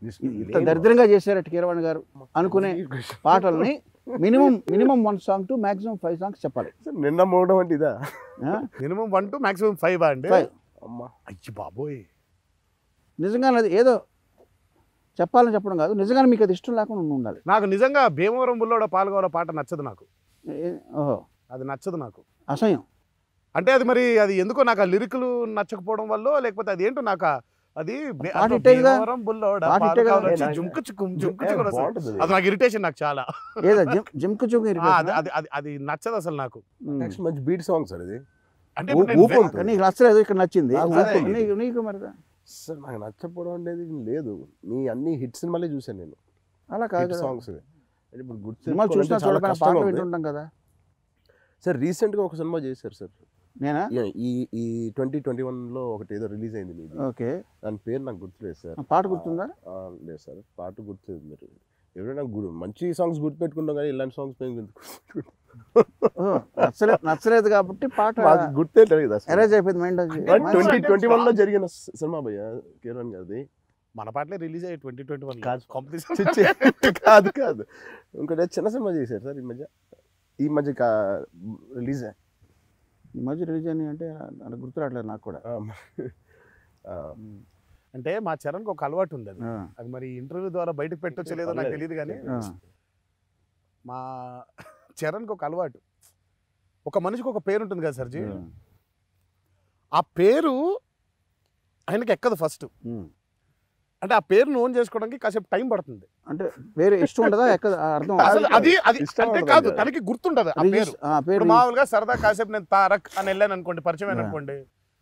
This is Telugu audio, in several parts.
ఇంత దరిద్రంగా చేశారట కీరవాణి గారు అనుకునే పాటల్ని minimum minimum one song to maximum five songs చెప్పాలి నిన్న మోగడం అంటే ఇదా ఆ? Minimum one two maximum five అండి Five. అమ్మా అయ్యి బాబోయ్ నిజంగా అది ఏదో చెప్పాలని చెప్పడం కాదు నిజంగానే మీకు అది ఇష్టం లేకుండా ఉండి ఉండాలి నాకు నిజంగా భీమవరం బుల్లోడ పాల్గొన పాట నచ్చదు నాకు ఏ- ఓహో అది నచ్చదు నాకు అసహ్యం అంటే అది మరి అది ఎందుకో నాకు ఆ లిరిక్లు నచ్చకపోవడం వల్ల లేకపోతే అది ఏంటో నాకు ఆ- అది బే- పాట అదో ఇట్టేగా? భీమవరం బుల్లోడ పాట ఇట్టేగా? పాలకాలు వచ్చి ఏ, నాకు- జుంకు చుక్కు జుంకు ఏ, చుక్కు వస్తుంది. బాగుంటుంది అది. అది నాకు ఇరిటేషన్ నాకు చాలా ఏదో జిమ్ జిమ్కు చూకు ఆ, అది అది అది అది నచ్చదు అసలు నాకు నెక్స్ట్ మంచి బీట్ సాంగ్ సార్ ఇది అంటే ఊ- ఇప్పుడు నేను ఊపు వే- ఉంటుంది. నీకు నచ్చలేదు ఇక్కడ నచ్చింది నాకు అదే, నచ్చింది. నీకు నీకు మరి సార్ నాకు నచ్చకపోవడం అనేది లేదు నీ అన్ని హిట్ సినిమాలే చూసాను నేను అలా కాదు హిట్ కదా. సాంగ్స్ ఇప్పుడు గుర్తు సినిమాలు చూసినా తెచ్చుకోవాలంటే చాలా చూడకపోయినా కష్టంగా పాటలు ఉంది. వింటుంటాం కదా సార్ రీసెంట్ గా ఒక సినిమా చేశారు సార్ నేనా ఈ- ఈ ఈ ట్వంటీ ట్వంటీ వన్ లో ఒకటి ఏదో రిలీజ్ అయింది మీది ఓకే దాని పేరు నాకు గుర్తులేదు సార్ ఆ పాట గుర్తుందా ఆ, లేదు సార్ పాట గుర్తులేదు మీరు ఎవరైనా గుర్తు మంచి సాంగ్స్ గుర్తుపెట్టుకుంటాం కానీ ఇలాంటి సాంగ్స్ మేము ఎందుకు ఓ, నచ్చలేదు నచ్చలేదు కాబట్టి పాట మాకు గుర్తే తెలియదు అసలు ఎరేజ్ అయిపోయింది మైండ్ ట్వంటీ అంటే ట్వంటీ వన్ లో చాలా- జరిగిన సి- సినిమా భయ్య కిరణ్ గారిది మన పాటలే రిలీజ్ అయ్యి ట్వంటీ ట్వంటీ వన్ కాదు. కాంపిటీషన్ చి- చి- కాదు కాదు ఇంకోటి చిన్న సినిమా చేశారు సార్ ఈ మధ్య ఈ మధ్య రిలీజ్ ఈ మధ్య రిలీజ్ అని అంటే నాకు గుర్తు రావట్లేదు నాకు కూడా అంటే మా చరణ్కి ఒక అలవాటు ఉంది అది ఆ, అది మరి ఇంటర్వ్యూ ద్వారా బయటకు పెట్టొచ్చో లేదో నాకు తెలియదు కానీ ఆ, మా చరణ్కి ఒక అలవాటు ఒక మనిషికి ఒక పేరు ఉంటుంది కదా సర్జీ ఆ. ఆ పేరు ఆయనకి ఎక్కదు ఫస్ట్ ఉమ్. అంటే ఆ పేరును ఓన్ చేసుకోవడానికి కాసేపు టైం పడుతుంది అంటే వేరే ఇష్టం ఉండదా ఎక్కడ ఆ అర్థం అసలు అది అది ఇష్టం అంటే ఉండదు కాదు కదా. తనకి గుర్తుండదు ఆ పేరు రిజిస్- ఆ, పేరు ఇప్పుడు మామూలుగా సరదా కాసేపు నేను తారక్ అని వెళ్ళాను అనుకోండి పరిచయం ఆ. అనుకోండి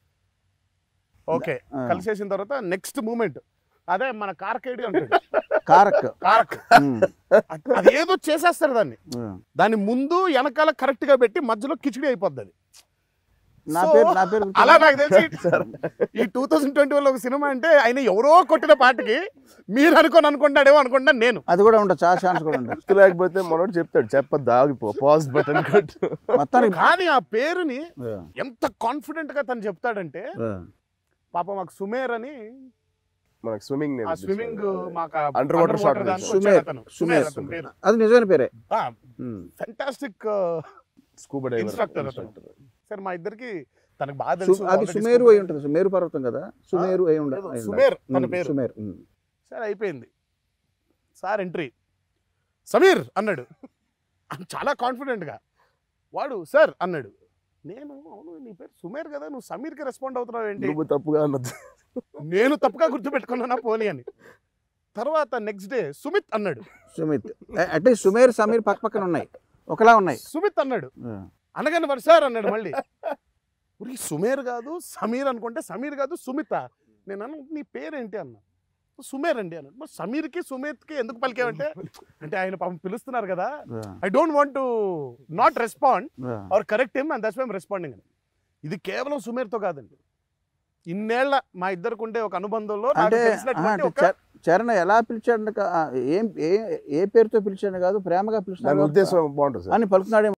ఓకే ఆ, కలిసేసిన తర్వాత నెక్స్ట్ మూమెంట్ అదే మన కార్కేడి అంటాడు కారక్ కారక్ ఉమ్, అట్- అది ఏదో చేసేస్తారు దాన్ని ఆ. దాని ముందు వెనకాల కరెక్ట్ గా పెట్టి మధ్యలో కిచిడి అయిపోద్ది అది నా So, పేరు నా పేరు గుర్తుందా? అలా నాకు తెలిసి ఈ టూ థౌసండ్ ట్వంటీ వన్ ఒక సినిమా అంటే ఆయన ఎవరో కొట్టిన పాటకి మీరు అనుకోని అనుకుంటాడేమో అనుకుంటా నేను అది కూడా ఉండదు చాలా ఛాన్స్ కూడా ఉండదు గుర్తు లేకపోతే మనోడు చెప్తాడు చెప్పద్దు ఆగిపో పాజ్ బటన్ కొట్టు మొత్తానికి కానీ ఆ పేరుని ఆ, ఎంత కాన్ఫిడెంట్ గా తను చెప్తాడంటే ఆ. పాప మాకు సుమేర్ అని మనకు స్విమ్మింగ్ ఆ స్విమ్మింగ్ మాకు Underwater shot దాంట్లో సుమేర్, వచ్చాడు అతను. సుమేర్ అతని సుమేర్. పేరు అది నిజమైన పేరే ఉమ్. ఫెంటాస్టిక్ స్కూబా డైవర్ Instructor అతను. సరే మా ఇద్దరికి తనకు బాగా సు- తెలుసు అది already సుమేరు school అయి ఉంటుంది సుమేరు పర్వతం కదా సుమేరు అయి ఉండ లేదు, అయి ఉండాలి. సుమేర్ తన ఉమ్, పేరు. సుమేర్ ఉమ్. సరే అయిపోయింది సార్ ఎంట్రీ సమీర్ అన్నాడు చాలా కాన్ఫిడెంట్గా వాడు సార్ అన్నాడు నేను అవును నీ పేరు సుమేర్ కదా నువ్వు సమీర్కి రెస్పాండ్ అవుతున్నావు ఏంటి నువ్వు తప్పుగా అన్నది నేను తప్పుగా గుర్తుపెట్టుకున్నానా పోనీ అని తర్వాత నెక్స్ట్ డే సుమిత్ అన్నాడు సుమిత్ అంటే సుమేర్ సమీర్ పక్క పక్కన ఉన్నాయి ఒకలా ఉన్నాయి సుమిత్ అన్నాడు ఆ. అనగానే వాడు సార్ అన్నాడు మళ్ళీ ఉరి సుమేర్ కాదు సమీర్ అనుకుంటే సమీర్ కాదు సుమిత నేను అన్న నీ పేరేంటి అన్న సుమేర్ అండి అన్నాడు మరి సమీర్కి సుమిత్కి ఎందుకు పలికావంటే అంటే ఆయన పాపం పిలుస్తున్నారు కదా ఆ, I don't want to not respond ఆ. Or correct him and that's why I'm responding అని ఇది కేవలం సుమేర్తో కాదండి ఇన్నేళ్ల మా ఇద్దరికి ఉండే ఒక అనుబంధంలో నాకు అంటే తెలిసినటువంటి ఆహా, అంటే ఒక చ- చరణ్ ఎలా పిలిచాడు ఏం ఏ ఏ పేరుతో పిలిచాడు కాదు ప్రేమగా దాని పిలిచాడు ఉద్దేశం బాగుంటుంది సార్ అని పలుకున్నాడే